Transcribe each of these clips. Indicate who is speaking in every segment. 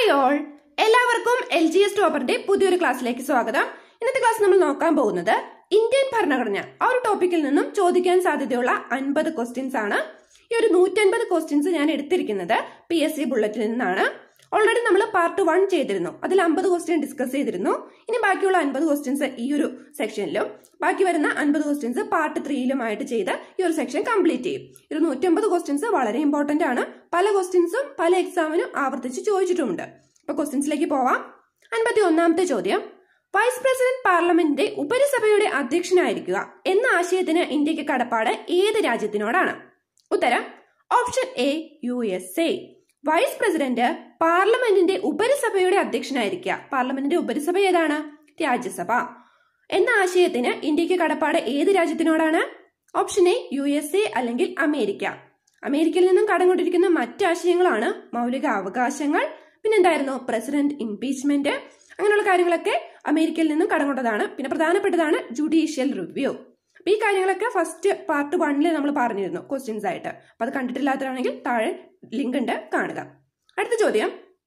Speaker 1: hi all എല്ലാവർക്കും L G S ടോപ്പറിന്റെ പുതിയൊരു ക്ലാസ്സിലേക്ക് സ്വാഗതം ഇന്നത്തെ ക്ലാസ് നമ്മൾ നോക്കാൻ പോകുന്നത് ഇന്ത്യൻ ഭരണഘടന ആ ഒരു ടോപ്പിക്കിൽ നിന്നും ചോദിക്കാൻ സാധ്യതയുള്ള അൻപത് ക്വസ്റ്റ്യൻസ് ആണ് ഈ ഒരു നൂറ്റൻപത് ക്വസ്റ്റ്യൻസ് ഞാൻ എടുത്തിരിക്കുന്നത് പി എസ് സി ബുള്ളറ്റിൽ നിന്നാണ് ഓൾറെഡി നമ്മൾ പാർട്ട് വൺ ചെയ്തിരുന്നു അതിൽ അമ്പത് ക്വസ്റ്റ്യൻ ഡിസ്കസ് ചെയ്തിരുന്നു ഇനി ബാക്കിയുള്ള അൻപത് ക്വസ്റ്റ്യൻസ് ഈ ഒരു സെക്ഷനിലും ബാക്കി വരുന്ന അൻപത് ക്വസ്റ്റ്യൻസ് പാർട്ട് ത്രീയിലുമായിട്ട് ചെയ്ത് ഈ ഒരു സെക്ഷൻ കംപ്ലീറ്റ് ചെയ്യും ഒരു നൂറ്റമ്പത് ക്വസ്റ്റ്യൻസ് വളരെ ഇമ്പോർട്ടന്റ് ആണ് പല ക്വസ്റ്റ്യൻസും പല എക്സാമിനും ആവർത്തിച്ച് ചോദിച്ചിട്ടുമുണ്ട് അപ്പൊ ക്വസ്റ്റ്യൻസിലേക്ക് പോവാം അൻപത്തി ഒന്നാമത്തെ ചോദ്യം വൈസ് പ്രസിഡന്റ് പാർലമെന്റിന്റെ ഉപരിസഭയുടെ അധ്യക്ഷനായിരിക്കുക എന്ന ആശയത്തിന് ഇന്ത്യക്ക് കടപ്പാട് ഏത് രാജ്യത്തിനോടാണ് ഉത്തരം option A U S A vice president പാർലമെന്റിന്റെ ഉപരിസഭയുടെ അധ്യക്ഷനായിരിക്കുക പാർലമെന്റിന്റെ ഉപരിസഭ ഏതാണ് രാജ്യസഭ എന്ന ആശയത്തിന് ഇന്ത്യക്ക് കടപ്പാട് ഏത് രാജ്യത്തിനോടാണ് option A U S A അല്ലെങ്കിൽ അമേരിക്ക അമേരിക്കയിൽ നിന്നും കടം കൊണ്ടിരിക്കുന്ന മറ്റ് ആശയങ്ങളാണ് മൗലിക അവകാശങ്ങൾ പിന്നെന്തായിരുന്നു പ്രസിഡന്റ് ഇംപീച്ച്മെന്റ് അങ്ങനെയുള്ള കാര്യങ്ങളൊക്കെ അമേരിക്കയിൽ നിന്നും കടം കൊണ്ടതാണ് പിന്നെ പ്രധാനപ്പെട്ടതാണ് ജുഡീഷ്യൽ റിവ്യൂ അപ്പൊ ഈ കാര്യങ്ങളൊക്കെ ഫസ്റ്റ് പാർട്ട് വണ്ണിൽ നമ്മൾ പറഞ്ഞിരുന്നു ക്വസ്റ്റ്യൻസ് ആയിട്ട് അപ്പൊ അത് കണ്ടിട്ടില്ലാത്തതാണെങ്കിൽ താഴെ ലിങ്ക് ഉണ്ട് കാണുക അടുത്ത ചോദ്യം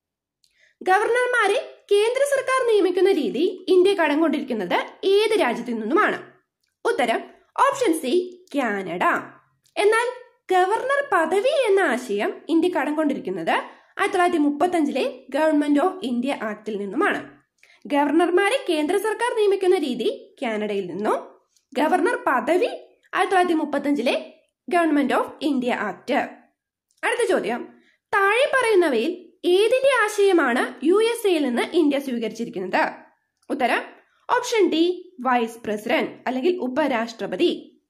Speaker 1: ഗവർണർമാരെ കേന്ദ്ര സർക്കാർ നിയമിക്കുന്ന രീതി ഇന്ത്യ കടം കൊണ്ടിരിക്കുന്നത് ഏത് രാജ്യത്തു നിന്നുമാണ് ഉത്തരം ഓപ്ഷൻ സി കാനഡ എന്നാൽ ഗവർണർ പദവി എന്ന ആശയം ഇന്ത്യ കടം കൊണ്ടിരിക്കുന്നത് ആയിരത്തി തൊള്ളായിരത്തി മുപ്പത്തി അഞ്ചിലെ ഗവൺമെന്റ് ഓഫ് ഇന്ത്യ ആക്ടിൽ നിന്നുമാണ് ഗവർണർമാരെ കേന്ദ്ര സർക്കാർ നിയമിക്കുന്ന രീതി കാനഡയിൽ നിന്നും ഗവർണർ പദവി ആയിരത്തി തൊള്ളായിരത്തി മുപ്പത്തി അഞ്ചിലെ ഗവൺമെന്റ് ഓഫ് ഇന്ത്യ ആക്ട് അടുത്ത ചോദ്യം താഴെ പറയുന്നവയിൽ ഏതിന്റെ ആശയമാണ് യു എസ് എയിൽ നിന്ന് ഇന്ത്യ സ്വീകരിച്ചിരിക്കുന്നത് ഉത്തരം ഓപ്ഷൻ ഡി വൈസ് പ്രസിഡന്റ് അല്ലെങ്കിൽ ഉപരാഷ്ട്രപതി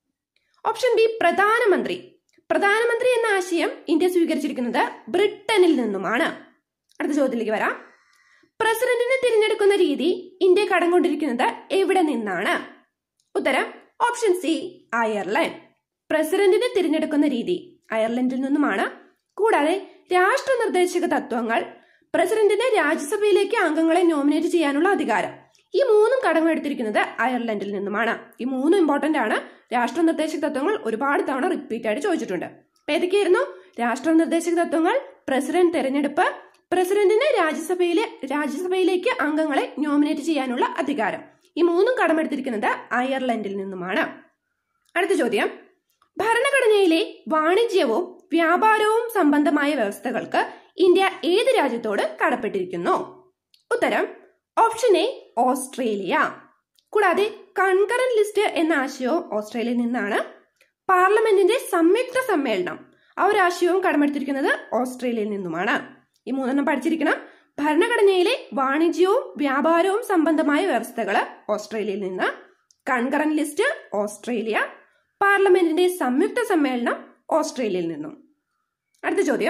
Speaker 1: ഓപ്ഷൻ ബി പ്രധാനമന്ത്രി പ്രധാനമന്ത്രി എന്ന ആശയം ഇന്ത്യ സ്വീകരിച്ചിരിക്കുന്നത് ബ്രിട്ടനിൽ നിന്നുമാണ് അടുത്ത ചോദ്യത്തിലേക്ക് വരാം പ്രസിഡന്റിനെ തിരഞ്ഞെടുക്കുന്ന രീതി ഇന്ത്യ കടം കൊണ്ടിരിക്കുന്നത് എവിടെ നിന്നാണ് ഉത്തരം ഓപ്ഷൻ സി അയർലൻഡ് പ്രസിഡന്റിനെ തിരഞ്ഞെടുക്കുന്ന രീതി അയർലൻഡിൽ നിന്നുമാണ് കൂടാതെ രാഷ്ട്ര നിർദ്ദേശക തത്വങ്ങൾ പ്രസിഡന്റിനെ രാജ്യസഭയിലേക്ക് അംഗങ്ങളെ നോമിനേറ്റ് ചെയ്യാനുള്ള അധികാരം ഈ മൂന്നും കടമെടുത്തിരിക്കുന്നത് അയർലൻഡിൽ നിന്നുമാണ് ഈ മൂന്നും ഇമ്പോർട്ടന്റ് ആണ് രാഷ്ട്ര നിർദ്ദേശക തത്വങ്ങൾ ഒരുപാട് തവണ റിപ്പീറ്റ് ആയിട്ട് ചോദിച്ചിട്ടുണ്ട് അപ്പൊ ഏതൊക്കെയായിരുന്നു രാഷ്ട്ര നിർദ്ദേശക തത്വങ്ങൾ പ്രസിഡന്റ് തെരഞ്ഞെടുപ്പ് പ്രസിഡന്റിന് രാജ്യസഭയിലെ രാജ്യസഭയിലേക്ക് അംഗങ്ങളെ നോമിനേറ്റ് ചെയ്യാനുള്ള അധികാരം ഈ മൂന്നും കടമെടുത്തിരിക്കുന്നത് അയർലൻഡിൽ നിന്നുമാണ് അടുത്ത ചോദ്യം ഭരണഘടനയിലെ വാണിജ്യവും വ്യാപാരവും സംബന്ധമായ വ്യവസ്ഥകൾക്ക് ഇന്ത്യ ഏത് രാജ്യത്തോട് കടപ്പെട്ടിരിക്കുന്നു ഉത്തരം ഓപ്ഷൻ എ ഓസ്ട്രേലിയ കൂടാതെ കൺകറന്റ് ലിസ്റ്റ് എന്ന ആശയവും ഓസ്ട്രേലിയയിൽ നിന്നാണ് പാർലമെന്റിന്റെ സംയുക്ത സമ്മേളനം ആ ഒരു ആശയവും കടമെടുത്തിരിക്കുന്നത് ഓസ്ട്രേലിയയിൽ നിന്നുമാണ് ഈ മൂന്നെണ്ണം പഠിച്ചിരിക്കണം ഭരണഘടനയിലെ വാണിജ്യവും വ്യാപാരവും സംബന്ധമായ വ്യവസ്ഥകൾ ഓസ്ട്രേലിയയിൽ നിന്ന് കൺകറന്റ് ലിസ്റ്റ് ഓസ്ട്രേലിയ പാർലമെന്റിന്റെ സംയുക്ത സമ്മേളനം ഓസ്ട്രേലിയയിൽ നിന്നും അടുത്ത ചോദ്യം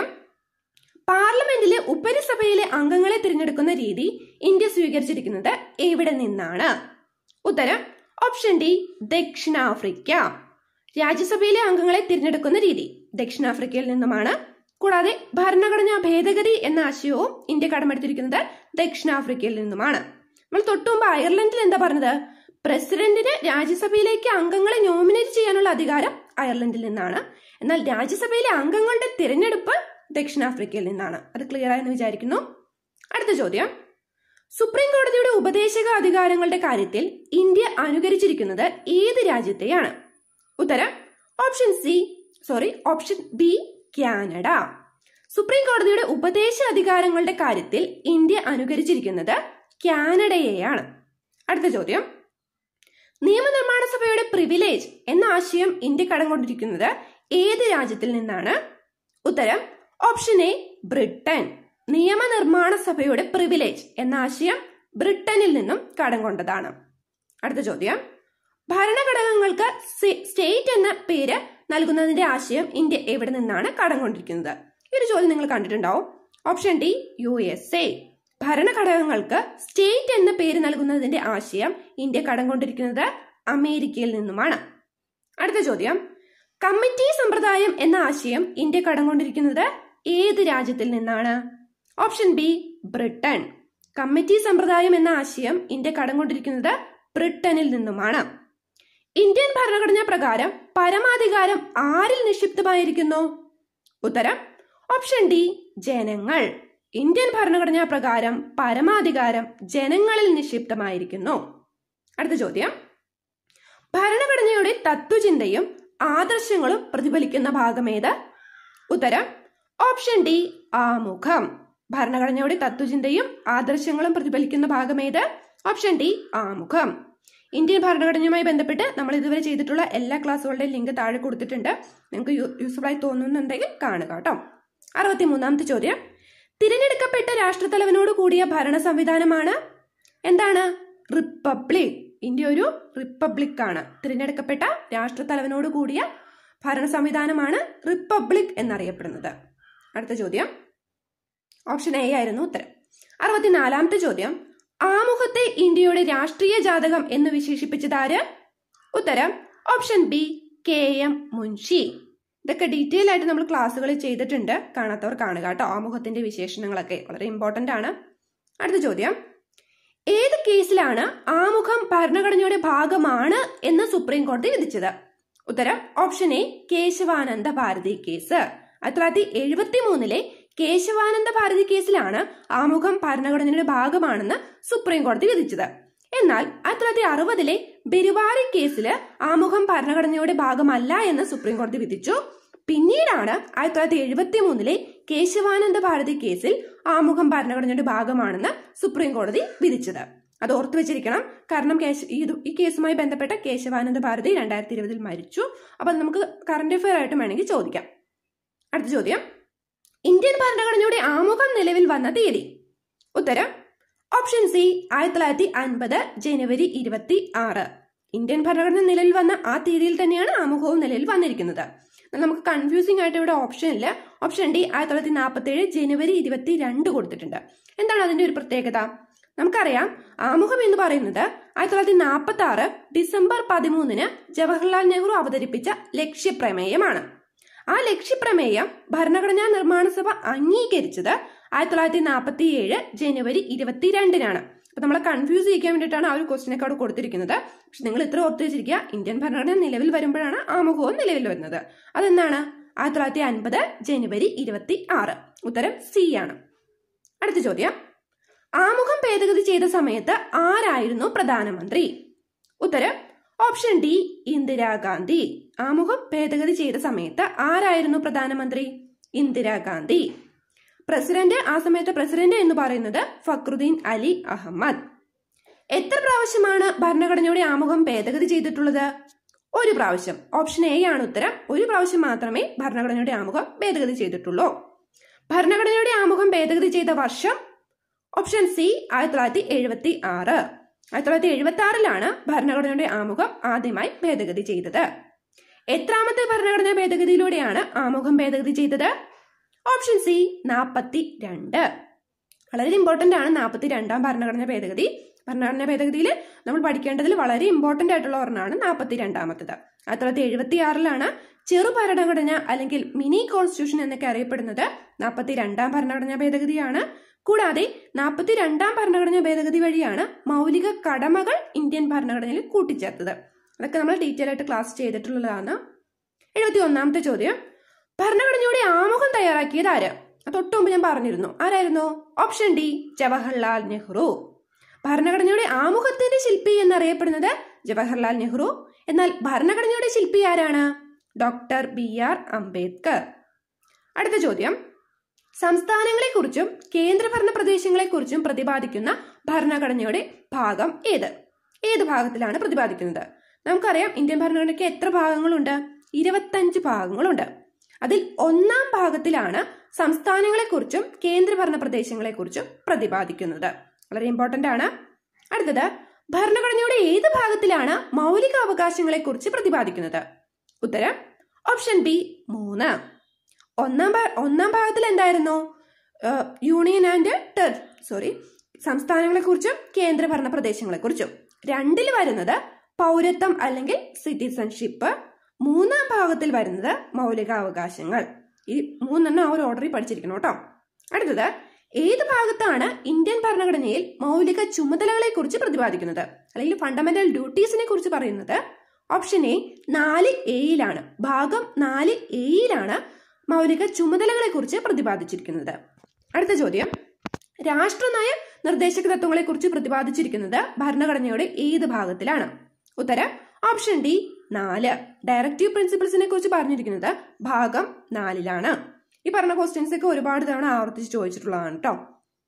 Speaker 1: പാർലമെന്റിലെ ഉപരിസഭയിലെ അംഗങ്ങളെ തിരഞ്ഞെടുക്കുന്ന രീതി ഇന്ത്യ സ്വീകരിച്ചിരിക്കുന്നത് എവിടെ നിന്നാണ് ഉത്തരം ഓപ്ഷൻ ഡി ദക്ഷിണാഫ്രിക്ക രാജ്യസഭയിലെ അംഗങ്ങളെ തിരഞ്ഞെടുക്കുന്ന രീതി ദക്ഷിണാഫ്രിക്കയിൽ നിന്നുമാണ് കൂടാതെ ഭരണഘടനാ ഭേദഗതി എന്ന ആശയവും ഇന്ത്യ കടമെടുത്തിരിക്കുന്നത് ദക്ഷിണാഫ്രിക്കയിൽ നിന്നുമാണ് നമ്മൾ തൊട്ടുമുമ്പ് അയർലൻഡിൽ എന്താ പറഞ്ഞത് പ്രസിഡന്റിന് രാജ്യസഭയിലേക്ക് അംഗങ്ങളെ നോമിനേറ്റ് ചെയ്യാനുള്ള അധികാരം അയർലൻഡിൽ നിന്നാണ് എന്നാൽ രാജ്യസഭയിലെ അംഗങ്ങളുടെ തിരഞ്ഞെടുപ്പ് ദക്ഷിണാഫ്രിക്കയിൽ നിന്നാണ് അത് ക്ലിയർ ആയെന്ന് വിചാരിക്കുന്നു അടുത്ത ചോദ്യം സുപ്രീം കോടതിയുടെ ഉപദേശക അധികാരങ്ങളുടെ കാര്യത്തിൽ ഇന്ത്യ അനുകരിച്ചിരിക്കുന്നത് ഏത് രാജ്യത്തെയാണ് ഉത്തരം option C sorry option B Canada supreme കോടതിയുടെ ഉപദേശ അധികാരങ്ങളുടെ കാര്യത്തിൽ ഇന്ത്യ അനുകരിച്ചിരിക്കുന്നത് കാനഡയെയാണ് അടുത്ത ചോദ്യം നിയമനിർമ്മാണ സഭയുടെ പ്രിവിലേജ് എന്ന ആശയം ഇന്ത്യ കടം കൊണ്ടിരിക്കുന്നത് ഏത് രാജ്യത്തിൽ നിന്നാണ് ഉത്തരം ഓപ്ഷൻ എ ബ്രിട്ടൻ നിയമനിർമ്മാണ സഭയുടെ പ്രിവിലേജ് എന്ന ആശയം ബ്രിട്ടനിൽ നിന്നും കടം കൊണ്ടതാണ് അടുത്ത ചോദ്യം ഭരണഘടകങ്ങൾക്ക് സ്റ്റേറ്റ് എന്ന പേര് നൽകുന്നതിന്റെ ആശയം ഇന്ത്യ എവിടെ നിന്നാണ് കടം കൊണ്ടിരിക്കുന്നത് ഈ ഒരു ചോദ്യം നിങ്ങൾ കണ്ടിട്ടുണ്ടാവും option D U S A ഭരണഘടകങ്ങൾക്ക് സ്റ്റേറ്റ് എന്ന പേര് നൽകുന്നതിന്റെ ആശയം ഇന്ത്യ കടം കൊണ്ടിരിക്കുന്നത് അമേരിക്കയിൽ നിന്നുമാണ് അടുത്ത ചോദ്യം കമ്മിറ്റി സമ്പ്രദായം എന്ന ആശയം ഇന്ത്യ കടം കൊണ്ടിരിക്കുന്നത് ഏത് രാജ്യത്തിൽ നിന്നാണ് ഓപ്ഷൻ ബി ബ്രിട്ടൻ കമ്മിറ്റി സമ്പ്രദായം എന്ന ആശയം ഇന്ത്യ കടം കൊണ്ടിരിക്കുന്നത് ബ്രിട്ടനിൽ നിന്നുമാണ് ഇന്ത്യൻ ഭരണഘടനാ പ്രകാരം പരമാധികാരം ആരിൽ നിക്ഷിപ്തമായിരിക്കുന്നു ഉത്തരം ഓപ്ഷൻ ഡി ജനങ്ങൾ ഇന്ത്യൻ ഭരണഘടനാ പ്രകാരം പരമാധികാരം ജനങ്ങളിൽ നിക്ഷിപ്തമായിരിക്കുന്നു അടുത്ത ചോദ്യം ഭരണഘടനയുടെ തത്വചിന്തയും ആദർശങ്ങളും പ്രതിഫലിക്കുന്ന ഭാഗമേത് ഉത്തരം ഓപ്ഷൻ ഡി ആമുഖം ഭരണഘടനയുടെ തത്വചിന്തയും ആദർശങ്ങളും പ്രതിഫലിക്കുന്ന ഭാഗമേത് ഓപ്ഷൻ ഡി ആമുഖം ഇന്ത്യൻ ഭരണഘടനയുമായി ബന്ധപ്പെട്ട് നമ്മൾ ഇതുവരെ ചെയ്തിട്ടുള്ള എല്ലാ ക്ലാസ്സുകളുടെയും ലിങ്ക് താഴെ കൊടുത്തിട്ടുണ്ട് നിങ്ങൾക്ക് യൂസ്ഫുൾ ആയി തോന്നുന്നുണ്ടെങ്കിൽ കാണുക കേട്ടോ അറുപത്തിമൂന്നാമത്തെ ചോദ്യം തിരഞ്ഞെടുക്കപ്പെട്ട രാഷ്ട്രത്തലവനോട് കൂടിയ ഭരണ സംവിധാനമാണ് എന്താണ് റിപ്പബ്ലിക് ഇന്ത്യ ഒരു റിപ്പബ്ലിക് ആണ് തിരഞ്ഞെടുക്കപ്പെട്ട രാഷ്ട്രത്തലവനോട് കൂടിയ ഭരണ സംവിധാനമാണ് റിപ്പബ്ലിക് എന്നറിയപ്പെടുന്നത് അടുത്ത ചോദ്യം ഓപ്ഷൻ എ ആയിരുന്നു ഉത്തരം അറുപത്തിനാലാമത്തെ ചോദ്യം ആമുഖത്തെ ഇന്ത്യയുടെ രാഷ്ട്രീയ ജാതകം എന്ന് വിശേഷിപ്പിച്ചതാര് ഉത്തരം option B K M Munshi ഇതൊക്കെ ഡീറ്റെയിൽ ആയിട്ട് നമ്മൾ ക്ലാസ്സുകളിൽ ചെയ്തിട്ടുണ്ട് കാണാത്തവർ കാണുക കേട്ടോ ആമുഖത്തിന്റെ വിശേഷണങ്ങളൊക്കെ വളരെ ഇമ്പോർട്ടന്റ് ആണ് അടുത്ത ചോദ്യം ഏത് കേസിലാണ് ആമുഖം ഭരണഘടനയുടെ ഭാഗമാണ് എന്ന് സുപ്രീം കോടതി വിധിച്ചത് ഉത്തരം option A Kesavananda Bharati case ആയിരത്തി തൊള്ളായിരത്തി എഴുപത്തി മൂന്നിലെ കേശവാനന്ദ ഭാരതി കേസിലാണ് ആമുഖം ഭരണഘടനയുടെ ഭാഗമാണെന്ന് സുപ്രീം കോടതി വിധിച്ചത് എന്നാൽ ആയിരത്തി തൊള്ളായിരത്തി അറുപതിലെ ബെരുവാരി കേസിൽ ആമുഖം ഭരണഘടനയുടെ ഭാഗമല്ല എന്ന് സുപ്രീം കോടതി വിധിച്ചു പിന്നീടാണ് ആയിരത്തി തൊള്ളായിരത്തി എഴുപത്തി മൂന്നിലെ കേശവാനന്ദ ഭാരതി കേസിൽ ആമുഖം ഭരണഘടനയുടെ ഭാഗമാണെന്ന് സുപ്രീം കോടതി വിധിച്ചത് അത് ഓർത്തു വെച്ചിരിക്കണം കാരണം കേശ ഈ ഇത് ഈ കേസുമായി ബന്ധപ്പെട്ട കേശവാനന്ദ ഭാരതി രണ്ടായിരത്തി ഇരുപതിൽ മരിച്ചു അപ്പൊ അത് നമുക്ക് കറണ്ട് അഫയർ ആയിട്ട് വേണമെങ്കിൽ ചോദിക്കാം അടുത്ത ചോദ്യം ഇന്ത്യൻ ഭരണഘടനയുടെ ആമുഖം നിലവിൽ വന്ന തീയതി ഉത്തരം ഓപ്ഷൻ സി ആയിരത്തി തൊള്ളായിരത്തി അൻപത് ജനുവരി ഇരുപത്തി ആറ് ഇന്ത്യൻ ഭരണഘടന നിലവിൽ വന്ന ആ തീയതിയിൽ തന്നെയാണ് ആമുഖവും നിലവിൽ വന്നിരിക്കുന്നത് എന്നാൽ നമുക്ക് കൺഫ്യൂസിംഗ് ആയിട്ട് ഇവിടെ ഓപ്ഷൻ ഇല്ല ഓപ്ഷൻ ഡി ആയിരത്തി തൊള്ളായിരത്തി നാൽപ്പത്തി ഏഴ് ജനുവരി ഇരുപത്തി രണ്ട് കൊടുത്തിട്ടുണ്ട് എന്താണ് അതിന്റെ ഒരു പ്രത്യേകത നമുക്കറിയാം ആമുഖം എന്ന് പറയുന്നത് ആയിരത്തി തൊള്ളായിരത്തി നാൽപ്പത്തി ആറ് ഡിസംബർ പതിമൂന്നിന് ജവഹർലാൽ നെഹ്റു അവതരിപ്പിച്ച ലക്ഷ്യപ്രമേയമാണ് ആ ലക്ഷ്യപ്രമേയം ഭരണഘടനാ നിർമ്മാണ സഭ അംഗീകരിച്ചത് ആയിരത്തി തൊള്ളായിരത്തി നാൽപ്പത്തി ഏഴ് ജനുവരി ഇരുപത്തിരണ്ടിനാണ് അപ്പൊ നമ്മളെ കൺഫ്യൂസ് ചെയ്യിക്കാൻ വേണ്ടിയിട്ടാണ് ആ ഒരു ക്വസ്റ്റിനൊക്കെ അവിടെ കൊടുത്തിരിക്കുന്നത് പക്ഷെ നിങ്ങൾ ഇത്ര ഓർത്ത് വെച്ചിരിക്കുക ഇന്ത്യൻ ഭരണഘടന നിലവിൽ വരുമ്പോഴാണ് ആമുഖവും നിലവിൽ വരുന്നത് അതെന്താണ് ആയിരത്തി തൊള്ളായിരത്തി അൻപത് ജനുവരി ഇരുപത്തി ആറ് ഉത്തരം സി ആണ് അടുത്ത ചോദ്യം ആമുഖം ഭേദഗതി ചെയ്ത സമയത്ത് ആരായിരുന്നു പ്രധാനമന്ത്രി ഉത്തരം ഓപ്ഷൻ ഡി ഇന്ദിരാഗാന്ധി ആമുഖം ഭേദഗതി ചെയ്ത സമയത്ത് ആരായിരുന്നു പ്രധാനമന്ത്രി ഇന്ദിരാഗാന്ധി പ്രസിഡന്റ് ആ സമയത്ത് പ്രസിഡന്റ് എന്ന് പറയുന്നത് ഫക്രുദ്ദീൻ അലി അഹമ്മദ് എത്ര പ്രാവശ്യമാണ് ഭരണഘടനയുടെ ആമുഖം ഭേദഗതി ചെയ്തിട്ടുള്ളത് ഒരു പ്രാവശ്യം ഓപ്ഷൻ എ ആണ് ഉത്തരം ഒരു പ്രാവശ്യം മാത്രമേ ഭരണഘടനയുടെ ആമുഖം ഭേദഗതി ചെയ്തിട്ടുള്ളൂ ഭരണഘടനയുടെ ആമുഖം ഭേദഗതി ചെയ്ത വർഷം ഓപ്ഷൻ സി ആയിരത്തി തൊള്ളായിരത്തി എഴുപത്തി ആറ് ആയിരത്തി തൊള്ളായിരത്തി എഴുപത്തി ആറിലാണ് ഭരണഘടനയുടെ ആമുഖം ആദ്യമായി ഭേദഗതി ചെയ്തത് എത്രാമത്തെ ഭരണഘടനാ ഭേദഗതിയിലൂടെയാണ് ആമുഖം ഭേദഗതി ചെയ്തത് ഓപ്ഷൻ സി നാൽപ്പത്തി രണ്ട് വളരെ ഇമ്പോർട്ടന്റ് ആണ് നാൽപ്പത്തി രണ്ടാം ഭരണഘടനാ ഭേദഗതി ഭരണഘടനാ ഭേദഗതിയിൽ നമ്മൾ പഠിക്കേണ്ടതിൽ വളരെ ഇമ്പോർട്ടന്റ് ആയിട്ടുള്ള ഒരെണ്ണമാണ് നാൽപ്പത്തി രണ്ടാമത്തത് ആയിരത്തി തൊള്ളായിരത്തി എഴുപത്തി ആറിലാണ് ചെറു ഭരണഘടന അല്ലെങ്കിൽ മിനി കോൺസ്റ്റിറ്റ്യൂഷൻ എന്നൊക്കെ അറിയപ്പെടുന്നത് നാൽപ്പത്തി രണ്ടാം ഭരണഘടനാ ഭേദഗതിയാണ് കൂടാതെ നാൽപ്പത്തി രണ്ടാം ഭരണഘടനാ ഭേദഗതി വഴിയാണ് മൗലിക കടമകൾ ഇന്ത്യൻ ഭരണഘടനയിൽ കൂട്ടിച്ചേർത്തത് അതൊക്കെ നമ്മൾ ഡീറ്റെയിൽ ആയിട്ട് ക്ലാസ് ചെയ്തിട്ടുള്ളതാണ് എഴുപത്തി ഒന്നാമത്തെ ചോദ്യം ഭരണഘടനയുടെ ആമുഖം തയ്യാറാക്കിയത് ആര് തൊട്ടു മുമ്പ് ഞാൻ പറഞ്ഞിരുന്നു ആരായിരുന്നു ഓപ്ഷൻ ഡി ജവഹർലാൽ നെഹ്റു ഭരണഘടനയുടെ ആമുഖത്തിന്റെ ശില്പി എന്നറിയപ്പെടുന്നത് ജവഹർലാൽ നെഹ്റു എന്നാൽ ഭരണഘടനയുടെ ശില്പി ആരാണ് ഡോക്ടർ ബി ആർ അംബേദ്കർ അടുത്ത ചോദ്യം സംസ്ഥാനങ്ങളെക്കുറിച്ചും കേന്ദ്രഭരണ പ്രദേശങ്ങളെക്കുറിച്ചും പ്രതിപാദിക്കുന്ന ഭരണഘടനയുടെ ഭാഗം ഏത് ഏത് ഭാഗത്തിലാണ് പ്രതിപാദിക്കുന്നത് നമുക്കറിയാം ഇന്ത്യൻ ഭരണഘടനയ്ക്ക് എത്ര ഭാഗങ്ങളുണ്ട് ഇരുപത്തഞ്ച് ഭാഗങ്ങളുണ്ട് അതിൽ ഒന്നാം ഭാഗത്തിലാണ് സംസ്ഥാനങ്ങളെക്കുറിച്ചും കേന്ദ്രഭരണ പ്രദേശങ്ങളെക്കുറിച്ചും പ്രതിപാദിക്കുന്നത് വളരെ ഇമ്പോർട്ടന്റ് ആണ് അടുത്തത് ഭരണഘടനയുടെ ഏത് ഭാഗത്തിലാണ് മൗലിക അവകാശങ്ങളെക്കുറിച്ച് പ്രതിപാദിക്കുന്നത് ഉത്തരം ഓപ്ഷൻ ബി മൂന്ന് ഒന്നാം ഭാ- ഒന്നാം ഭാഗത്തിൽ എന്തായിരുന്നു ഏഹ്, യൂണിയൻ ആൻഡ് ടെർ സോറി സംസ്ഥാനങ്ങളെക്കുറിച്ചും കേന്ദ്രഭരണ പ്രദേശങ്ങളെക്കുറിച്ചും രണ്ടിൽ വരുന്നത് പൗരത്വം അല്ലെങ്കിൽ സിറ്റിസൺഷിപ്പ് മൂന്നാം ഭാഗത്തിൽ വരുന്നത് മൗലികാവകാശങ്ങൾ ഈ മൂന്നെണ്ണം ആ ഒരു ഓർഡറിൽ പഠിച്ചിരിക്കണം കേട്ടോ അടുത്തത് ഏത് ഭാഗത്താണ് ഇന്ത്യൻ ഭരണഘടനയിൽ മൗലിക ചുമതലകളെ കുറിച്ച് പ്രതിപാദിക്കുന്നത് അല്ലെങ്കിൽ ഫണ്ടമെന്റൽ ഡ്യൂട്ടീസിനെ കുറിച്ച് പറയുന്നത് ഓപ്ഷൻ എ നാല് എയിലാണ് ഭാഗം നാല് എയിലാണ് മൗലിക ചുമതലകളെ കുറിച്ച് പ്രതിപാദിച്ചിരിക്കുന്നത് അടുത്ത ചോദ്യം രാഷ്ട്രനയ നിർദ്ദേശക തത്വങ്ങളെ കുറിച്ച് പ്രതിപാദിച്ചിരിക്കുന്നത് ഭരണഘടനയുടെ ഏത് ഭാഗത്തിലാണ് ഉത്തരം ഓപ്ഷൻ ഡി നാല് ഡയറക്റ്റീവ് പ്രിൻസിപ്പിൾസിനെ കുറിച്ച് പറഞ്ഞിരിക്കുന്നത് ഭാഗം നാലിലാണ് ഈ പറഞ്ഞ ക്വസ്റ്റ്യൻസ് ഒക്കെ ഒരുപാട് തവണ ആവർത്തിച്ച് ചോദിച്ചിട്ടുള്ളതാണ് കേട്ടോ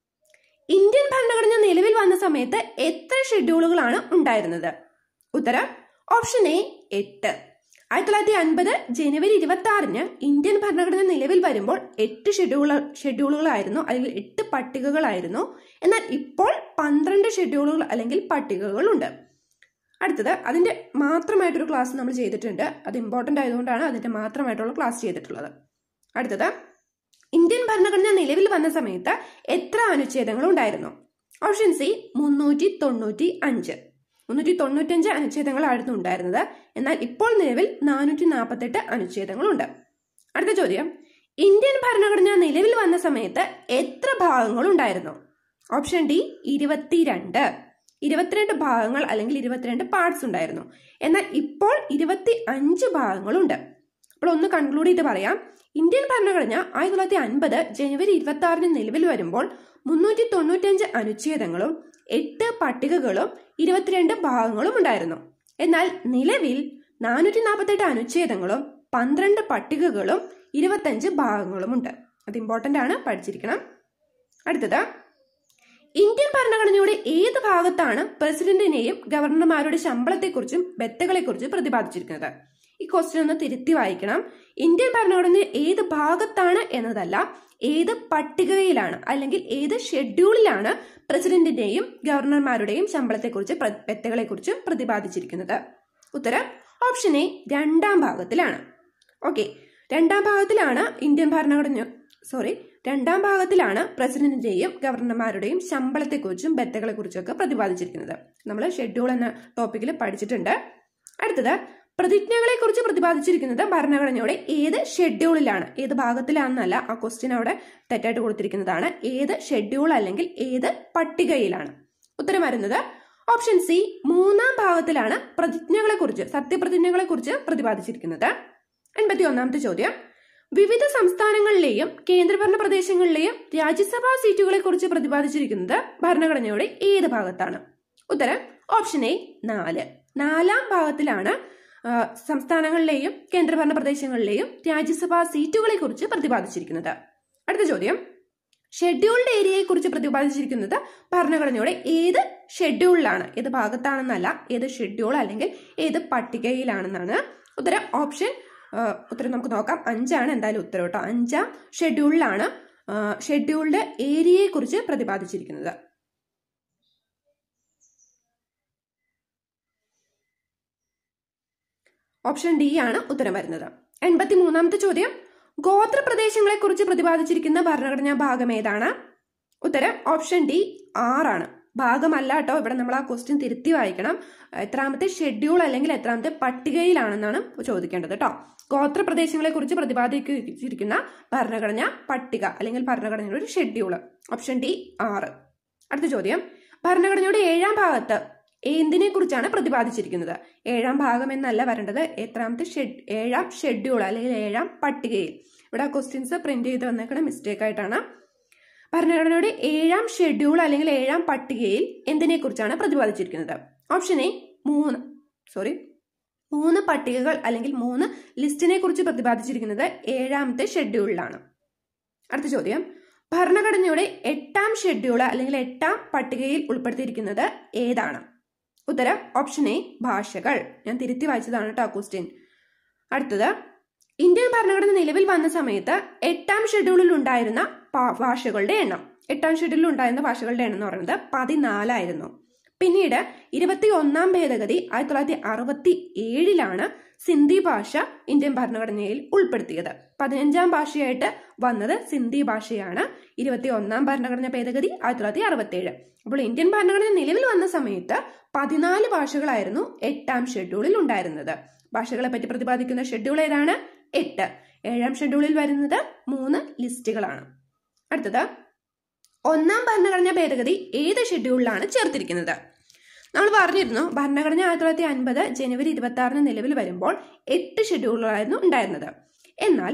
Speaker 1: ഇന്ത്യൻ ഭരണഘടന നിലവിൽ വന്ന സമയത്ത് എത്ര ഷെഡ്യൂളുകളാണ് ഉണ്ടായിരുന്നത് ഉത്തരം ഓപ്ഷൻ എ എട്ട് ആയിരത്തി തൊള്ളായിരത്തി അൻപത് ജനുവരി ഇരുപത്തി ആറിന് ഇന്ത്യൻ ഭരണഘടന നിലവിൽ വരുമ്പോൾ എട്ട് ഷെഡ്യൂൾ ഷെഡ്യൂളുകളായിരുന്നു അല്ലെങ്കിൽ എട്ട് പട്ടികകളായിരുന്നു എന്നാൽ ഇപ്പോൾ പന്ത്രണ്ട് ഷെഡ്യൂളുകൾ അല്ലെങ്കിൽ പട്ടികകളുണ്ട് അടുത്തത് അതിന്റെ മാത്രമായിട്ടൊരു ക്ലാസ് നമ്മൾ ചെയ്തിട്ടുണ്ട് അത് ഇമ്പോർട്ടന്റ് ആയതുകൊണ്ടാണ് അതിന്റെ മാത്രമായിട്ടുള്ള ക്ലാസ് ചെയ്തിട്ടുള്ളത് അടുത്തത് ഇന്ത്യൻ ഭരണഘടന നിലവിൽ വന്ന സമയത്ത് എത്ര അനുച്ഛേദങ്ങൾ ഉണ്ടായിരുന്നു ഓപ്ഷൻ സി മുന്നൂറ്റി തൊണ്ണൂറ്റി അഞ്ച് മുന്നൂറ്റി തൊണ്ണൂറ്റഞ്ച് അനുച്ഛേദങ്ങളായിരുന്നു ഉണ്ടായിരുന്നത് എന്നാൽ ഇപ്പോൾ നിലവിൽ നാനൂറ്റി നാൽപ്പത്തെട്ട് അനുച്ഛേദങ്ങളുണ്ട് അടുത്ത ചോദ്യം ഇന്ത്യൻ ഭരണഘടന നിലവിൽ വന്ന സമയത്ത് എത്ര ഭാഗങ്ങൾ ഉണ്ടായിരുന്നു ഓപ്ഷൻ ഡി ഇരുപത്തിരണ്ട് ഇരുപത്തിരണ്ട് ഭാഗങ്ങൾ അല്ലെങ്കിൽ ഇരുപത്തിരണ്ട് പാർട്സ് ഉണ്ടായിരുന്നു എന്നാൽ ഇപ്പോൾ ഇരുപത്തി അഞ്ച് ഭാഗങ്ങളുണ്ട് അപ്പോൾ ഒന്ന് കൺക്ലൂഡ് ചെയ്ത് പറയാം ഇന്ത്യൻ ഭരണഘടന ആയിരത്തി തൊള്ളായിരത്തി അൻപത് ജനുവരി ഇരുപത്തി ആറിന് നിലവിൽ വരുമ്പോൾ മുന്നൂറ്റി തൊണ്ണൂറ്റഞ്ച് അനുച്ഛേദങ്ങളും എട്ട് പട്ടികകളും ഇരുപത്തിരണ്ട് ഭാഗങ്ങളും ഉണ്ടായിരുന്നു എന്നാൽ നിലവിൽ നാനൂറ്റി നാൽപ്പത്തെട്ട് അനുച്ഛേദങ്ങളും പന്ത്രണ്ട് പട്ടികകളും ഇരുപത്തഞ്ച് ഭാഗങ്ങളുമുണ്ട് അത് ഇമ്പോർട്ടന്റ് ആണ് പഠിച്ചിരിക്കണം അടുത്തത് ഇന്ത്യൻ ഭരണഘടനയുടെ ഏത് ഭാഗത്താണ് പ്രസിഡന്റിനെയും ഗവർണർമാരുടെ ശമ്പളത്തെക്കുറിച്ചും ബത്തകളെക്കുറിച്ചും പ്രതിപാദിച്ചിരിക്കുന്നത് ഈ ക്വസ്റ്റ്യൻ ഒന്ന് തിരുത്തി വായിക്കണം ഇന്ത്യൻ ഭരണഘടന ഏത് ഭാഗത്താണ് എന്നതല്ല ഏത് പട്ടികയിലാണ് അല്ലെങ്കിൽ ഏത് ഷെഡ്യൂളിലാണ് പ്രസിഡന്റിന്റെയും ഗവർണർമാരുടെയും ശമ്പളത്തെക്കുറിച്ച് ബത്തകളെക്കുറിച്ചും പ്രതിപാദിച്ചിരിക്കുന്നത് ഉത്തരം ഓപ്ഷൻ എ രണ്ടാം ഭാഗത്തിലാണ് ഓക്കെ രണ്ടാം ഭാഗത്തിലാണ് ഇന്ത്യൻ ഭരണഘടന സോറി രണ്ടാം ഭാഗത്തിലാണ് പ്രസിഡന്റിന്റെയും ഗവർണർമാരുടെയും ശമ്പളത്തെക്കുറിച്ചും ബത്തകളെക്കുറിച്ചും ഒക്കെ പ്രതിപാദിച്ചിരിക്കുന്നത് നമ്മൾ ഷെഡ്യൂൾ എന്ന ടോപ്പിക്കിൽ പഠിച്ചിട്ടുണ്ട് അടുത്തത് പ്രതിജ്ഞകളെ കുറിച്ച് പ്രതിപാദിച്ചിരിക്കുന്നത് ഭരണഘടനയുടെ ഏത് ഷെഡ്യൂളിലാണ് ഏത് ഭാഗത്തിലാണെന്നല്ല ആ ക്വസ്റ്റ്യൻ അവിടെ തെറ്റായിട്ട് കൊടുത്തിരിക്കുന്നതാണ് ഏത് ഷെഡ്യൂൾ അല്ലെങ്കിൽ ഏത് പട്ടികയിലാണ് ഉത്തരം വരുന്നത് ഓപ്ഷൻ സി മൂന്നാം ഭാഗത്തിലാണ് പ്രതിജ്ഞകളെ കുറിച്ച് സത്യപ്രതിജ്ഞകളെ കുറിച്ച് പ്രതിപാദിച്ചിരിക്കുന്നത് എൺപത്തി ഒന്നാമത്തെ ചോദ്യം വിവിധ സംസ്ഥാനങ്ങളിലെയും കേന്ദ്രഭരണ പ്രദേശങ്ങളിലെയും രാജ്യസഭാ സീറ്റുകളെ കുറിച്ച് പ്രതിപാദിച്ചിരിക്കുന്നത് ഭരണഘടനയുടെ ഏത് ഭാഗത്താണ് ഉത്തരം ഓപ്ഷൻ എ നാല് നാലാം ഭാഗത്തിലാണ് സംസ്ഥാനങ്ങളിലെയും കേന്ദ്രഭരണ പ്രദേശങ്ങളിലെയും രാജ്യസഭാ സീറ്റുകളെ കുറിച്ച് പ്രതിപാദിച്ചിരിക്കുന്നത് അടുത്ത ചോദ്യം ഷെഡ്യൂൾഡ് ഏരിയയെ കുറിച്ച് പ്രതിപാദിച്ചിരിക്കുന്നത് ഭരണഘടനയുടെ ഏത് ഷെഡ്യൂളിലാണ് ഏത് ഭാഗത്താണെന്നല്ല ഏത് ഷെഡ്യൂൾ അല്ലെങ്കിൽ ഏത് പട്ടികയിലാണെന്നാണ് ഉത്തരം ഓപ്ഷൻ ഉത്തരം നമുക്ക് നോക്കാം അഞ്ചാണ് എന്തായാലും ഉത്തരം കേട്ടോ അഞ്ചാം ഷെഡ്യൂളിലാണ് ഷെഡ്യൂൾഡ് ഏരിയയെ കുറിച്ച് പ്രതിപാദിച്ചിരിക്കുന്നത് ഓപ്ഷൻ ഡി ആണ് ഉത്തരം വരുന്നത് എൺപത്തി മൂന്നാമത്തെ ചോദ്യം ഗോത്രപ്രദേശങ്ങളെ കുറിച്ച് പ്രതിപാദിച്ചിരിക്കുന്ന ഭരണഘടനാ ഭാഗം ഏതാണ് ഉത്തരം ഓപ്ഷൻ ഡി ആറാണ് ഭാഗമല്ല കേട്ടോ ഇവിടെ നമ്മൾ ആ ക്വസ്റ്റ്യൻ തിരുത്തി വായിക്കണം എത്രാമത്തെ ഷെഡ്യൂൾ അല്ലെങ്കിൽ എത്രാമത്തെ പട്ടികയിലാണെന്നാണ് ചോദിക്കേണ്ടത് കേട്ടോ ഗോത്രപ്രദേശങ്ങളെ കുറിച്ച് പ്രതിപാദിച്ചിരിക്കുന്ന ഭരണഘടന പട്ടിക അല്ലെങ്കിൽ ഭരണഘടനയുടെ ഒരു ഷെഡ്യൂൾ ഓപ്ഷൻ ഡി ആറ് അടുത്ത ചോദ്യം ഭരണഘടനയുടെ ഏഴാം ഭാഗത്ത് എന്തിനെ കുറിച്ചാണ് പ്രതിപാദിച്ചിരിക്കുന്നത് ഏഴാം ഭാഗം എന്നല്ല വരേണ്ടത് എത്രാമത്തെ ഷെഡ് ഏഴാം ഷെഡ്യൂൾ അല്ലെങ്കിൽ ഏഴാം പട്ടികയിൽ ഇവിടെ ക്വസ്റ്റ്യൻസ് പ്രിന്റ് ചെയ്ത് വന്നേക്കണ മിസ്റ്റേക്ക് ആയിട്ടാണ് ഭരണഘടനയുടെ ഏഴാം ഷെഡ്യൂൾ അല്ലെങ്കിൽ ഏഴാം പട്ടികയിൽ എന്തിനെ കുറിച്ചാണ് പ്രതിപാദിച്ചിരിക്കുന്നത് ഓപ്ഷൻ എ മൂന്ന് സോറി മൂന്ന് പട്ടികകൾ അല്ലെങ്കിൽ മൂന്ന് ലിസ്റ്റിനെ കുറിച്ച് പ്രതിപാദിച്ചിരിക്കുന്നത് ഏഴാമത്തെ ഷെഡ്യൂളിലാണ് അടുത്ത ചോദ്യം ഭരണഘടനയുടെ എട്ടാം ഷെഡ്യൂൾ അല്ലെങ്കിൽ എട്ടാം പട്ടികയിൽ ഉൾപ്പെടുത്തിയിരിക്കുന്നത് ഏതാണ് ഉത്തരം ഓപ്ഷൻ എ ഭാഷകൾ ഞാൻ തിരുത്തി വായിച്ചതാണ് കേട്ടോ ക്വസ്റ്റ്യൻ അടുത്തത് ഇന്ത്യൻ ഭരണഘടന നിലവിൽ വന്ന സമയത്ത് എട്ടാം ഷെഡ്യൂളിൽ ഉണ്ടായിരുന്ന ഭാഷകളുടെ എണ്ണം എട്ടാം ഷെഡ്യൂളിൽ ഉണ്ടായിരുന്ന ഭാഷകളുടെ എണ്ണം എന്ന് പറയുന്നത് പതിനാലായിരുന്നു പിന്നീട് ഇരുപത്തി ഒന്നാം ഭേദഗതി ആയിരത്തി തൊള്ളായിരത്തി അറുപത്തി ഏഴിലാണ് സിന്ധി ഭാഷ ഇന്ത്യൻ ഭരണഘടനയിൽ ഉൾപ്പെടുത്തിയത് പതിനഞ്ചാം ഭാഷയായിട്ട് വന്നത് സിന്ധി ഭാഷയാണ് ഇരുപത്തി ഒന്നാം ഭരണഘടന ഭേദഗതി ആയിരത്തി തൊള്ളായിരത്തി അറുപത്തി ഏഴ് അപ്പോൾ ഇന്ത്യൻ ഭരണഘടന നിലവിൽ വന്ന സമയത്ത് പതിനാല് ഭാഷകളായിരുന്നു എട്ടാം ഷെഡ്യൂളിൽ ഉണ്ടായിരുന്നത് ഭാഷകളെ പറ്റി പ്രതിപാദിക്കുന്ന ഷെഡ്യൂൾ ഏതാണ് എട്ട് ഏഴാം ഷെഡ്യൂളിൽ വരുന്നത് മൂന്ന് ലിസ്റ്റുകളാണ് അടുത്തത് ഒന്നാം ഭരണഘടനാ ഭേദഗതി ഏത് ഷെഡ്യൂളിലാണ് ചേർത്തിരിക്കുന്നത് നമ്മൾ പറഞ്ഞിരുന്നു ഭരണഘടന ആയിരത്തി തൊള്ളായിരത്തി അൻപത് ജനുവരി ഇരുപത്തി ആറിന് നിലവിൽ വരുമ്പോൾ എട്ട് ഷെഡ്യൂളുകളായിരുന്നു ഉണ്ടായിരുന്നത് എന്നാൽ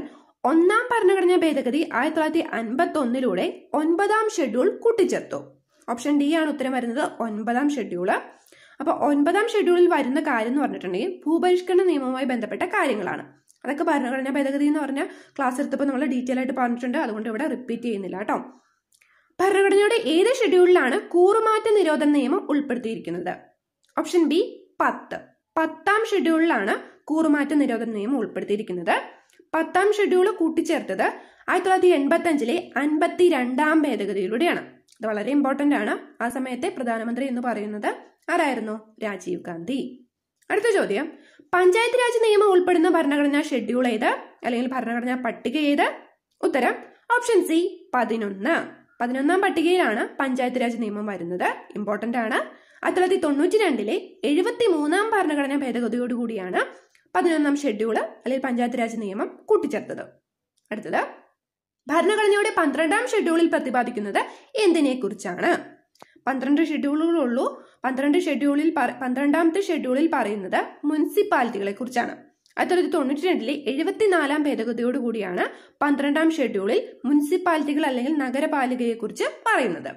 Speaker 1: ഒന്നാം ഭരണഘടനാ ഭേദഗതി ആയിരത്തി തൊള്ളായിരത്തി അൻപത്തി ഒന്നിലൂടെ ഒൻപതാം ഷെഡ്യൂൾ കൂട്ടിച്ചേർത്തു ഓപ്ഷൻ ഡി ആണ് ഉത്തരം വരുന്നത് ഒൻപതാം ഷെഡ്യൂള് അപ്പൊ ഒൻപതാം ഷെഡ്യൂളിൽ വരുന്ന കാര്യം എന്ന് പറഞ്ഞിട്ടുണ്ടെങ്കിൽ ഭൂപരിഷ്കരണ നിയമവുമായി ബന്ധപ്പെട്ട കാര്യങ്ങളാണ് അതൊക്കെ ഭരണഘടനാ ഭേദഗതി എന്ന് പറഞ്ഞ ക്ലാസ് എടുത്തപ്പോൾ നമ്മൾ ഡീറ്റെയിൽ ആയിട്ട് പറഞ്ഞിട്ടുണ്ട് അതുകൊണ്ട് ഇവിടെ റിപ്പീറ്റ് ചെയ്യുന്നില്ല കേട്ടോ ഭരണഘടനയുടെ ഏത് ഷെഡ്യൂളിലാണ് കൂറുമാറ്റ നിരോധന നിയമം ഉൾപ്പെടുത്തിയിരിക്കുന്നത് ഓപ്ഷൻ ബി പത്ത് പത്താം ഷെഡ്യൂളിലാണ് കൂറുമാറ്റ നിരോധന നിയമം ഉൾപ്പെടുത്തിയിരിക്കുന്നത് പത്താം ഷെഡ്യൂൾ കൂട്ടിച്ചേർത്തത് ആയിരത്തി തൊള്ളായിരത്തി എൺപത്തി അഞ്ചിലെ അൻപത്തി രണ്ടാം ഭേദഗതിയിലൂടെയാണ് ഇത് വളരെ ഇമ്പോർട്ടന്റ് ആണ് ആ സമയത്തെ പ്രധാനമന്ത്രി എന്ന് പറയുന്നത് ആരായിരുന്നു രാജീവ് ഗാന്ധി അടുത്ത ചോദ്യം പഞ്ചായത്ത് രാജ് നിയമം ഉൾപ്പെടുന്ന ഭരണഘടനാ ഷെഡ്യൂൾ ഏത് അല്ലെങ്കിൽ ഭരണഘടനാ പട്ടിക ഏത് ഉത്തരം ഓപ്ഷൻ സി പതിനൊന്ന് പതിനൊന്നാം പട്ടികയിലാണ് പഞ്ചായത്ത് രാജ് നിയമം വരുന്നത് ഇമ്പോർട്ടന്റ് ആണ് ആയിരത്തി തൊള്ളായിരത്തി തൊണ്ണൂറ്റി രണ്ടിലെ എഴുപത്തി മൂന്നാം ഭരണഘടനാ ഭേദഗതിയോടുകൂടിയാണ് പതിനൊന്നാം ഷെഡ്യൂള് അല്ലെങ്കിൽ പഞ്ചായത്ത് രാജ് നിയമം കൂട്ടിച്ചേർത്തത് അടുത്തത് ഭരണഘടനയുടെ പന്ത്രണ്ടാം ഷെഡ്യൂളിൽ പ്രതിപാദിക്കുന്നത് എന്തിനെ കുറിച്ചാണ് പന്ത്രണ്ട് ഷെഡ്യൂളുകളുള്ളൂ പന്ത്രണ്ട് ഷെഡ്യൂളിൽ പറ- പന്ത്രണ്ടാമത്തെ ഷെഡ്യൂളിൽ പറയുന്നത് മുനിസിപ്പാലിറ്റികളെ കുറിച്ചാണ് ആയിരത്തി തൊള്ളായിരത്തി തൊണ്ണൂറ്റി രണ്ടിലെ എഴുപത്തിനാലാം ഭേദഗതിയോട് കൂടിയാണ് പന്ത്രണ്ടാം ഷെഡ്യൂളിൽ മുനിസിപ്പാലിറ്റികൾ അല്ലെങ്കിൽ നഗരപാലികയെ കുറിച്ച് പറയുന്നത്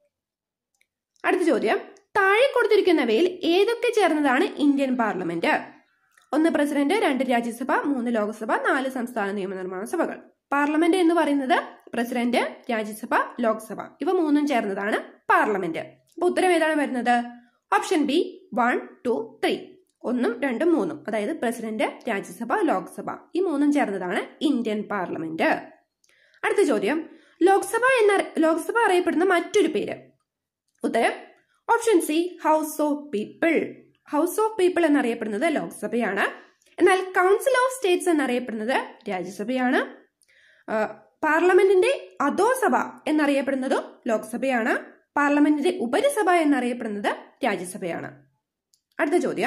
Speaker 1: അടുത്ത ചോദ്യം താഴെ കൊടുത്തിരിക്കുന്നവയിൽ ഏതൊക്കെ ചേർന്നതാണ് ഇന്ത്യൻ പാർലമെന്റ് ഒന്ന് പ്രസിഡന്റ് രണ്ട് രാജ്യസഭ മൂന്ന് ലോക്സഭ നാല് സംസ്ഥാന നിയമനിർമ്മാണ സഭകൾ പാർലമെന്റ് എന്ന് പറയുന്നത് പ്രസിഡന്റ് രാജ്യസഭ ലോക്സഭ ഇവ മൂന്നും ചേർന്നതാണ് പാർലമെന്റ് അപ്പൊ ഉത്തരം ഏതാണ് വരുന്നത് option B one two three ഒന്നും രണ്ടും മൂന്നും അതായത് പ്രസിഡന്റ് രാജ്യസഭ ലോക്സഭ ഈ മൂന്നും ചേർന്നതാണ് ഇന്ത്യൻ പാർലമെന്റ് അടുത്ത ചോദ്യം ലോക്സഭ എന്ന ലോക്സഭ അറിയപ്പെടുന്ന മറ്റൊരു പേര് ഉത്തരം option C house of people house of people എന്നറിയപ്പെടുന്നത് ലോക്സഭയാണ് എന്നാൽ കൗൺസിൽ ഓഫ് സ്റ്റേറ്റ്സ് എന്നറിയപ്പെടുന്നത് രാജ്യസഭയാണ് ആ, പാർലമെന്റിന്റെ അധോസഭ എന്നറിയപ്പെടുന്നതും ലോക്സഭയാണ് പാർലമെന്റിന്റെ ഉപരിസഭ എന്നറിയപ്പെടുന്നത് രാജ്യസഭയാണ് അടുത്ത ചോദ്യം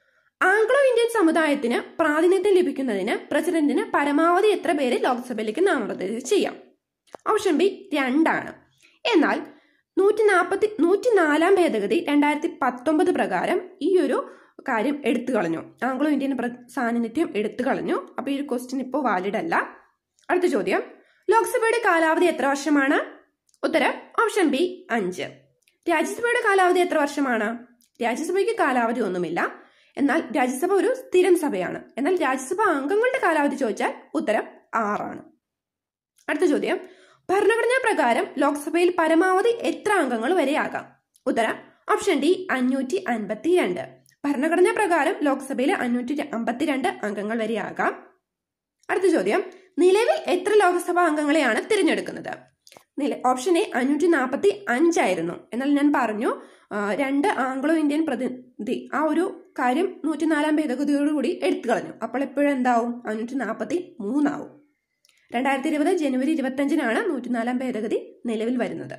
Speaker 1: ആംഗ്ലോ ഇന്ത്യൻ സമുദായത്തിന് പ്രാതിനിധ്യം ലഭിക്കുന്നതിന് പ്രസിഡന്റിന് പരമാവധി എത്ര പേര് ലോക്സഭയിലേക്ക് നാമനിർദ്ദേശം ചെയ്യാം ഓപ്ഷൻ ബി രണ്ടാണ് എന്നാൽ നൂറ്റി നാൽപ്പത്തി നൂറ്റി നാലാം ഭേദഗതി രണ്ടായിരത്തി പത്തൊമ്പത് പ്രകാരം ഈ ഒരു കാര്യം എടുത്തു കളഞ്ഞു ആംഗ്ലോ ഇന്ത്യൻ പ്ര- സാന്നിധ്യം എടുത്തു കളഞ്ഞു അപ്പൊ ഈ ഒരു ക്വസ്റ്റ്യൻ ഇപ്പോൾ വാലിഡ് അല്ല അടുത്ത ചോദ്യം ലോക്സഭയുടെ കാലാവധി എത്ര വർഷമാണ് ഉത്തരം ഓപ്ഷൻ ബി അഞ്ച് രാജ്യസഭയുടെ കാലാവധി എത്ര വർഷമാണ് രാജ്യസഭയ്ക്ക് കാലാവധി ഒന്നുമില്ല എന്നാൽ രാജ്യസഭ ഒരു സ്ഥിരം സഭയാണ് എന്നാൽ രാജ്യസഭ അംഗങ്ങളുടെ കാലാവധി ചോദിച്ചാൽ ഉത്തരം ആറാണ് അടുത്ത ചോദ്യം ഭരണഘടനാ പ്രകാരം ലോക്സഭയിൽ പരമാവധി എത്ര അംഗങ്ങൾ വരെയാകാം ഉത്തരം ഓപ്ഷൻ ഡി അഞ്ഞൂറ്റി അൻപത്തി രണ്ട് ഭരണഘടനാ പ്രകാരം ലോക്സഭയിൽ അഞ്ഞൂറ്റി അമ്പത്തിരണ്ട് അംഗങ്ങൾ വരെയാകാം അടുത്ത ചോദ്യം നിലവിൽ എത്ര ലോക്സഭാ അംഗങ്ങളെയാണ് തിരഞ്ഞെടുക്കുന്നത് നില ഓപ്ഷൻ എ അഞ്ഞൂറ്റി നാൽപ്പത്തി അഞ്ചായിരുന്നു എന്നാൽ ഞാൻ പറഞ്ഞു ആ, രണ്ട് ആംഗ്ലോ ഇന്ത്യൻ പ്രതിനിധി ആ ഒരു കാര്യം നൂറ്റിനാലാം ഭേദഗതിയോടുകൂടി എടുത്തു കളഞ്ഞു അപ്പോൾ എപ്പോഴും എന്താവും അഞ്ഞൂറ്റി നാൽപ്പത്തി മൂന്നാവും രണ്ടായിരത്തി ഇരുപത് ജനുവരി ഇരുപത്തഞ്ചിനാണ് നൂറ്റിനാലാം ഭേദഗതി നിലവിൽ വരുന്നത്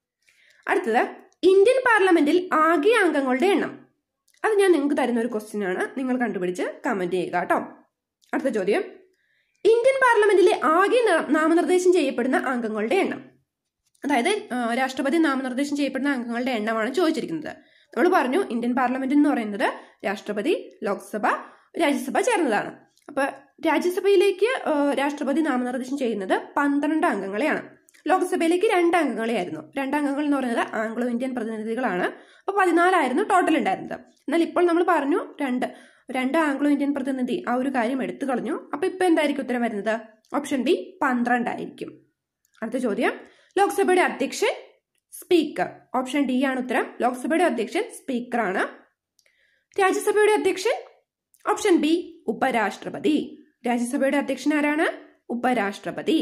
Speaker 1: അടുത്തത് ഇന്ത്യൻ പാർലമെന്റിൽ ആകെ അംഗങ്ങളുടെ എണ്ണം അത് ഞാൻ നിങ്ങൾക്ക് തരുന്ന ഒരു ക്വസ്റ്റ്യൻ ആണ് നിങ്ങൾ കണ്ടുപിടിച്ച് കമന്റ് ചെയ്യുക കേട്ടോ അടുത്ത ചോദ്യം ഇന്ത്യൻ പാർലമെന്റിലെ ആകെ ന- നാമനിർദ്ദേശം ചെയ്യപ്പെടുന്ന അംഗങ്ങളുടെ എണ്ണം അതായത് ആ, രാഷ്ട്രപതി നാമനിർദ്ദേശം ചെയ്യപ്പെടുന്ന അംഗങ്ങളുടെ എണ്ണമാണ് ചോദിച്ചിരിക്കുന്നത് നമ്മൾ പറഞ്ഞു ഇന്ത്യൻ പാർലമെന്റ് എന്ന് പറയുന്നത് രാഷ്ട്രപതി ലോക്സഭ രാജ്യസഭ ചേർന്നതാണ് അപ്പൊ രാജ്യസഭയിലേക്ക് ആ, രാഷ്ട്രപതി നാമനിർദ്ദേശം ചെയ്യുന്നത് പന്ത്രണ്ട് അംഗങ്ങളെയാണ് ലോക്സഭയിലേക്ക് രണ്ട് അംഗങ്ങളെയായിരുന്നു രണ്ട് അംഗങ്ങൾ എന്ന് പറയുന്നത് ആംഗ്ലോ ഇന്ത്യൻ പ്രതിനിധികളാണ് അപ്പൊ പതിനാലായിരുന്നു ടോട്ടൽ ഉണ്ടായിരുന്നത് എന്നാൽ ഇപ്പോൾ നമ്മൾ പറഞ്ഞു രണ്ട് രണ്ട് ആംഗ്ലോ ഇന്ത്യൻ പ്രതിനിധി ആ ഒരു കാര്യം എടുത്തു കളഞ്ഞു അപ്പൊ ഇപ്പൊ എന്തായിരിക്കും ഉത്തരം വരുന്നത് ഓപ്ഷൻ ബി പന്ത്രണ്ടായിരിക്കും അടുത്ത ചോദ്യം ലോക്സഭയുടെ അധ്യക്ഷൻ സ്പീക്കർ ഓപ്ഷൻ ഡി ആണ് ഉത്തരം ലോക്സഭയുടെ അധ്യക്ഷൻ സ്പീക്കറാണ് രാജ്യസഭയുടെ അധ്യക്ഷൻ ഓപ്ഷൻ ബി ഉപരാഷ്ട്രപതി രാജ്യസഭയുടെ അധ്യക്ഷൻ ആരാണ് ഉപരാഷ്ട്രപതി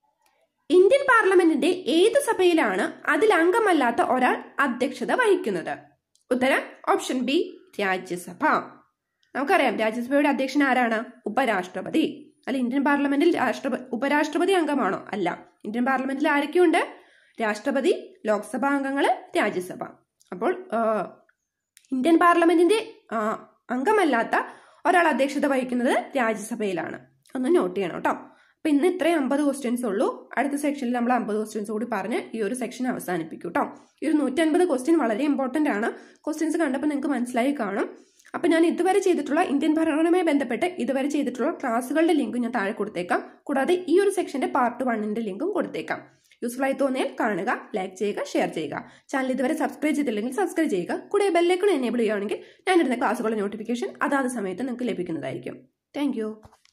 Speaker 1: ഇന്ത്യൻ പാർലമെന്റിന്റെ ഏത് സഭയിലാണ് അതിൽ അംഗമല്ലാത്ത ഒരാൾ അധ്യക്ഷത വഹിക്കുന്നത് ഉത്തരം ഓപ്ഷൻ ബി രാജ്യസഭ നമുക്കറിയാം രാജ്യസഭയുടെ അധ്യക്ഷൻ ആരാണ് ഉപരാഷ്ട്രപതി അല്ല ഇന്ത്യൻ പാർലമെന്റിൽ രാഷ്ട്രപതി ഉപരാഷ്ട്രപതി അംഗമാണോ അല്ല ഇന്ത്യൻ പാർലമെന്റിൽ ആരൊക്കെയുണ്ട് രാഷ്ട്രപതി ലോക്സഭാ അംഗങ്ങള് രാജ്യസഭ അപ്പോൾ ആ, ഇന്ത്യൻ പാർലമെന്റിന്റെ ആ, അംഗമല്ലാത്ത ഒരാൾ അധ്യക്ഷത വഹിക്കുന്നത് രാജ്യസഭയിലാണ് ഒന്ന് നോട്ട് ചെയ്യണം കേട്ടോ അപ്പൊ ഇന്ന് ഇത്രയും അമ്പത് ക്വസ്റ്റ്യൻസ് ഉള്ളൂ അടുത്ത സെക്ഷനിൽ നമ്മൾ അമ്പത് ക്വസ്റ്റ്യൻസ് കൂടി പറഞ്ഞ് ഈ ഒരു സെക്ഷൻ അവസാനിപ്പിക്കും കേട്ടോ ഈ ഒരു നൂറ്റൻപത് ക്വസ്റ്റ്യൻ വളരെ ഇമ്പോർട്ടന്റ് ആണ് ക്വസ്റ്റ്യൻസ് കണ്ടപ്പോൾ നിങ്ങൾക്ക് മനസ്സിലായി കാണും അപ്പം ഞാൻ ഇതുവരെ ചെയ്തിട്ടുള്ള ഇന്ത്യൻ ഭരണഘടനയുമായി ബന്ധപ്പെട്ട് ഇതുവരെ ചെയ്തിട്ടുള്ള ക്ലാസ്സുകളുടെ ലിങ്ക് ഞാൻ താഴെ കൊടുത്തേക്കാം കൂടാതെ ഈ ഒരു സെക്ഷന്റെ പാർട്ട് വണ്ണിന്റെ ലിങ്കും കൊടുത്തേക്കാം യൂസ്ഫുൾ ആയി തോന്നിയാൽ കാണുക ലൈക്ക് ചെയ്യുക ഷെയർ ചെയ്യുക ചാനൽ ഇതുവരെ സബ്സ്ക്രൈബ് ചെയ്തില്ലെങ്കിൽ സബ്സ്ക്രൈബ് ചെയ്യുക കൂടെ ബെല്ലൈക്കൺ എനേബിൾ ചെയ്യുകയാണെങ്കിൽ ഞാനിടുന്ന ക്ലാസ്സുകളുടെ നോട്ടിഫിക്കേഷൻ അതാത് സമയത്ത് നിങ്ങൾക്ക് ലഭിക്കുന്നതായിരിക്കും താങ്ക്